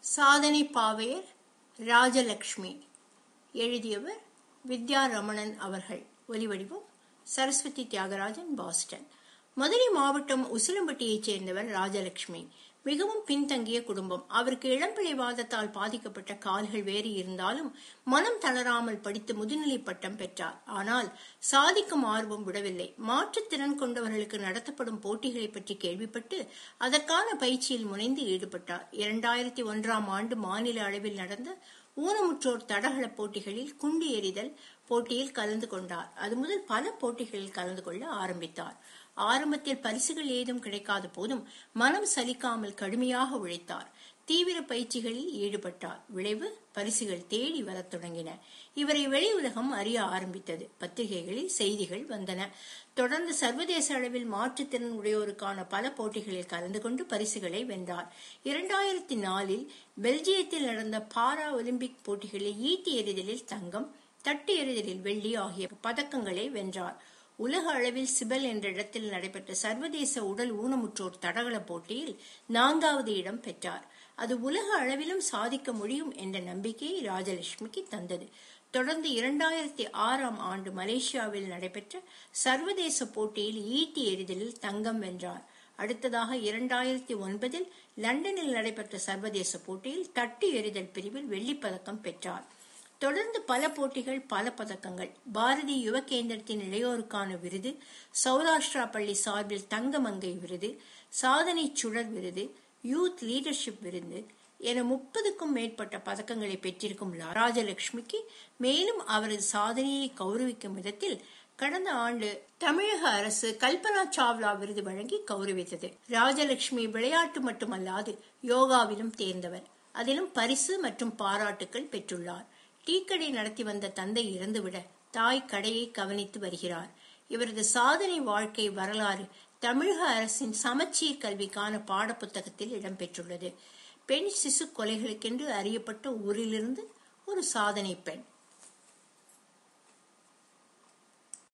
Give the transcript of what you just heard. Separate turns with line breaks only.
சாதனை பாவையர் ராஜலக்ஷ்மி எழுதியவர் வித்யா ரமணன் அவர்கள் ஒலிவடிவம் சரஸ்வதி தியாகராஜன் பாஸ்டன் மதுரை மாவட்டம் உசிலம்பட்டியைச் சேர்ந்தவர் ராஜலட்சுமி மிகவும் பின்தங்கிய குடும்பம் அவருக்கு இளம்பிள்ளைவாதத்தால் பாதிக்கப்பட்ட கால்கள் வேறு இருந்தாலும் மனம் தளராமல் படித்து முதுநிலை பட்டம் பெற்றார் ஆனால் சாதிக்கும் ஆர்வம் விடவில்லை மாற்றுத்திறன் கொண்டவர்களுக்கு நடத்தப்படும் போட்டிகளை பற்றி கேள்விப்பட்டு அதற்கான பயிற்சியில் முனைந்து ஈடுபட்டார் இரண்டாயிரத்தி ஒன்றாம் ஆண்டு மாநில அளவில் நடந்த ஊனமுற்றோர் தடகள போட்டிகளில் குண்டு எறிதல் போட்டியில் கலந்து கொண்டார் அது முதல் பல போட்டிகளில் கலந்து கொள்ள ஆரம்பித்தார் ஆரம்பத்தில் பரிசுகள் ஏதும் கிடைக்காத போதும் மனம் சலிக்காமல் கடுமையாக உழைத்தார் தீவிர பயிற்சிகளில் ஈடுபட்டார் விளைவு பரிசுகள் தேடி வரத் தொடங்கின இவரை வெளி உலகம் அறிய ஆரம்பித்தது பத்திரிகைகளில் செய்திகள் வந்தன தொடர்ந்து சர்வதேச அளவில் மாற்றுத்திறன் உடையோருக்கான பல போட்டிகளில் கலந்து கொண்டு பரிசுகளை வென்றார் இரண்டாயிரத்தி நாலில் பெல்ஜியத்தில் நடந்த பாரா ஒலிம்பிக் போட்டிகளில் ஈட்டி எறிதலில் தங்கம் தட்டு எறிதலில் வெள்ளி ஆகிய பதக்கங்களை வென்றார் உலக அளவில் சிபல் என்ற இடத்தில் நடைபெற்ற சர்வதேச உடல் ஊனமுற்றோர் தடகள போட்டியில் நான்காவது இடம் பெற்றார் அது உலக அளவிலும் சாதிக்க முடியும் என்ற நம்பிக்கையை ராஜலட்சுமிக்கு தந்தது தொடர்ந்து இரண்டாயிரத்தி ஆறாம் ஆண்டு மலேசியாவில் நடைபெற்ற சர்வதேச போட்டியில் ஈட்டி எறிதலில் தங்கம் வென்றார் அடுத்ததாக இரண்டாயிரத்தி ஒன்பதில் லண்டனில் நடைபெற்ற சர்வதேச போட்டியில் தட்டு எறிதல் பிரிவில் வெள்ளிப்பதக்கம் பெற்றார் தொடர்ந்து பல போட்டிகள் பல பதக்கங்கள் பாரதி யுவ கேந்திரத்தின் இளையோருக்கான விருது சௌராஷ்டிரா பள்ளி சார்பில் தங்கமங்கை விருது சாதனை சுடர் விருது யூத் லீடர்ஷிப் விருது என முப்பதுக்கும் மேற்பட்ட பதக்கங்களை பெற்றிருக்கும் ராஜலட்சுமிக்கு மேலும் அவரது சாதனையை கௌரவிக்கும் விதத்தில் கடந்த ஆண்டு தமிழக அரசு கல்பனா சாவ்லா விருது வழங்கி கௌரவித்தது ராஜலட்சுமி விளையாட்டு மட்டுமல்லாது யோகாவிலும் தேர்ந்தவர் அதிலும் பரிசு மற்றும் பாராட்டுகள் பெற்றுள்ளார் டீக்கடை நடத்தி வந்த தந்தை இறந்துவிட தாய் கடையை கவனித்து வருகிறார் இவரது சாதனை வாழ்க்கை வரலாறு தமிழக அரசின் சமச்சீர் கல்விக்கான பாடப்புத்தகத்தில் இடம்பெற்றுள்ளது பெண் சிசு கொலைகளுக்கென்று அறியப்பட்ட ஊரிலிருந்து ஒரு சாதனை பெண்